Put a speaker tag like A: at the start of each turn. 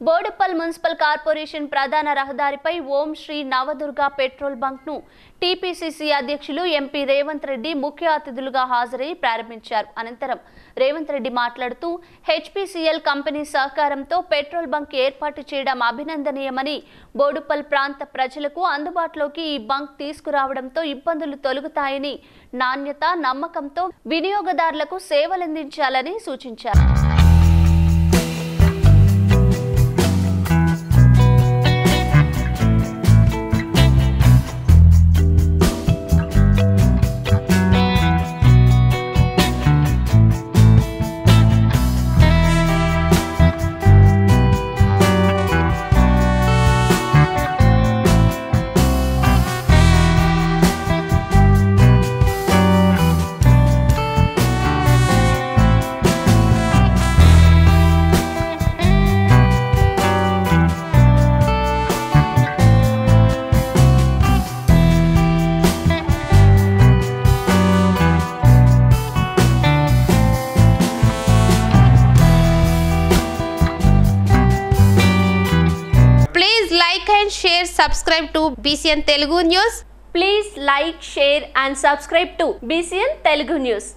A: Boduppal municipal corporation ప్రధాన రహదారిపై Om Shri Navadurga petrol bunk ను టీపీసీసీ అధ్యక్షులు ఎంపీ రేవంత్ రెడ్డి ముఖ్య అతిథులుగా హాజరై ప్రారంభించారు అనంతరం రేవంత్ రెడ్డి మాట్లాడుతూ హెచ్పీసీఎల్ కంపెనీ సహకారంతో పెట్రోల్ బంక్ ఏర్పాటు చేయడం అభినందనీయమని బోడుప్పల్ ప్రాంత ప్రజలకు అందుబాటులోకి ఈ బంక్ తీసుకురావడంతో ఇబ్బందులు తొలగుతాయని నాణ్యత నమ్మకంతో వినియోగదారులకు సేవలందించాలని సూచించారు
B: Please like and share, subscribe to BCN Telugu News.
A: Please like share and subscribe to BCN Telugu news